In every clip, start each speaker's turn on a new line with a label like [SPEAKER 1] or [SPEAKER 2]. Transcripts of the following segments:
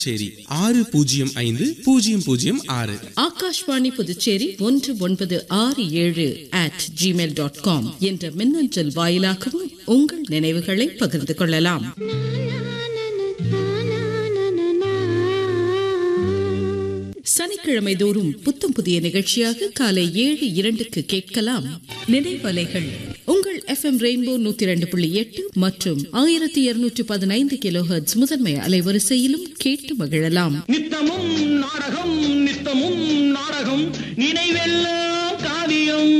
[SPEAKER 1] சரி ஆறு பூஜ்ஜியம் ஐந்து பூஜ்ஜியம் பூஜ்ஜியம் ஆறு
[SPEAKER 2] ஆகாஷ்வாணி புதுச்சேரி ஒன்று ஒன்பது ஆறு ஏழு அட் ஜிமெயில் டாட் காம் என்ற மின்னஞ்சல் வாயிலாகவும் உங்கள் நினைவுகளை பகிர்ந்து கொள்ளலாம் சனிக்கிழமை தோறும் புத்தம் புதிய நிகழ்ச்சியாக காலை ஏழு இரண்டுக்கு கேட்கலாம் நினைவலைகள் உங்கள் எஃப்எம் ரெயின்போ நூத்தி இரண்டு புள்ளி எட்டு மற்றும் ஆயிரத்தி இருநூற்றி பதினைந்து கிலோஹெர்ட்ஸ் முதன்மை அலைவரிசையிலும் கேட்டு மகிழலாம்
[SPEAKER 3] நித்தமும் நாடகம் நித்தமும் நாடகம் நினைவெல்லாம் காவியம்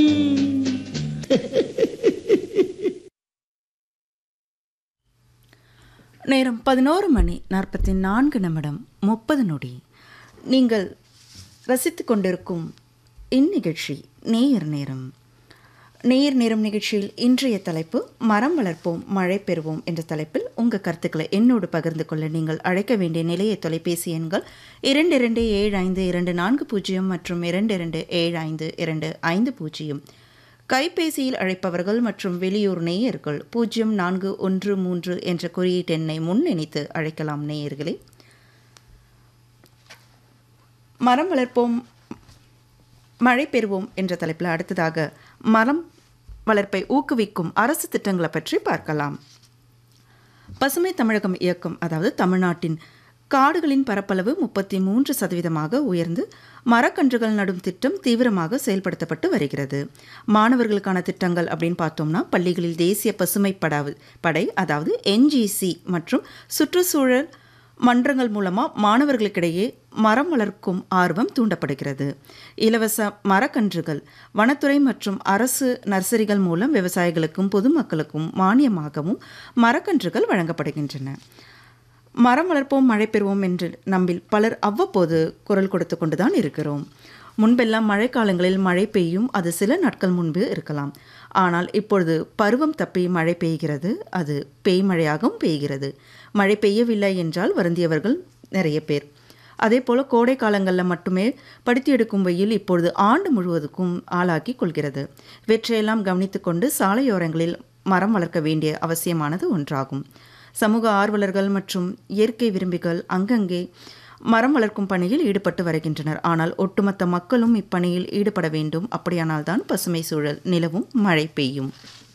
[SPEAKER 4] நேரம் பதினோரு மணி நாற்பத்தி நான்கு நிமிடம் முப்பது நொடி நீங்கள் ரசித்து கொண்டிருக்கும் இந்நிகழ்ச்சி நேயர் நேரம் நேயர் நேரம் நிகழ்ச்சியில் இன்றைய தலைப்பு மரம் வளர்ப்போம் மழை பெறுவோம் என்ற தலைப்பில் உங்கள் கருத்துக்களை என்னோடு பகிர்ந்து கொள்ள நீங்கள் அழைக்க வேண்டிய நிலைய தொலைபேசி எண்கள் இரண்டு இரண்டு ஏழு ஐந்து இரண்டு நான்கு பூஜ்ஜியம் மற்றும் இரண்டு இரண்டு ஏழு ஐந்து இரண்டு ஐந்து பூஜ்ஜியம் கைபேசியில் அழைப்பவர்கள் மற்றும் வெளியூர் நேயர்கள் பூஜ்ஜியம் நான்கு ஒன்று மூன்று என்ற குறியீட்டு எண்ணை முன்னிணைத்து அழைக்கலாம் நேயர்களே மரம் வளர்ப்போம் மழை பெறுவோம் என்ற தலைப்பில் அடுத்ததாக மரம் வளர்ப்பை ஊக்குவிக்கும் அரசு திட்டங்களை பற்றி பார்க்கலாம் பசுமை தமிழகம் இயக்கம் அதாவது தமிழ்நாட்டின் காடுகளின் பரப்பளவு முப்பத்தி மூன்று சதவீதமாக உயர்ந்து மரக்கன்றுகள் நடும் திட்டம் தீவிரமாக செயல்படுத்தப்பட்டு வருகிறது மாணவர்களுக்கான திட்டங்கள் அப்படின்னு பார்த்தோம்னா பள்ளிகளில் தேசிய பசுமை படாவு படை அதாவது என்ஜிசி மற்றும் சுற்றுச்சூழல் மன்றங்கள் மூலமாக மாணவர்களுக்கிடையே மரம் வளர்க்கும் ஆர்வம் தூண்டப்படுகிறது இலவச மரக்கன்றுகள் வனத்துறை மற்றும் அரசு நர்சரிகள் மூலம் விவசாயிகளுக்கும் பொதுமக்களுக்கும் மானியமாகவும் மரக்கன்றுகள் வழங்கப்படுகின்றன மரம் வளர்ப்போம் மழை பெறுவோம் என்று நம்பில் பலர் அவ்வப்போது குரல் கொடுத்து கொண்டுதான் இருக்கிறோம் முன்பெல்லாம் மழைக்காலங்களில் மழை பெய்யும் அது சில நாட்கள் முன்பு இருக்கலாம் ஆனால் இப்பொழுது பருவம் தப்பி மழை பெய்கிறது அது பேய் மழையாகவும் பெய்கிறது மழை பெய்யவில்லை என்றால் வருந்தியவர்கள் நிறைய பேர் அதே போல் கோடை காலங்களில் மட்டுமே படுத்தி எடுக்கும் வெயில் இப்பொழுது ஆண்டு முழுவதுக்கும் ஆளாக்கி கொள்கிறது இவற்றையெல்லாம் கவனித்துக்கொண்டு சாலையோரங்களில் மரம் வளர்க்க வேண்டிய அவசியமானது ஒன்றாகும் சமூக ஆர்வலர்கள் மற்றும் இயற்கை விரும்பிகள் அங்கங்கே மரம் வளர்க்கும் பணியில் ஈடுபட்டு வருகின்றனர் ஆனால் ஒட்டுமொத்த மக்களும் இப்பணியில் ஈடுபட வேண்டும் அப்படியானால்தான் பசுமை சூழல் நிலவும் மழை பெய்யும்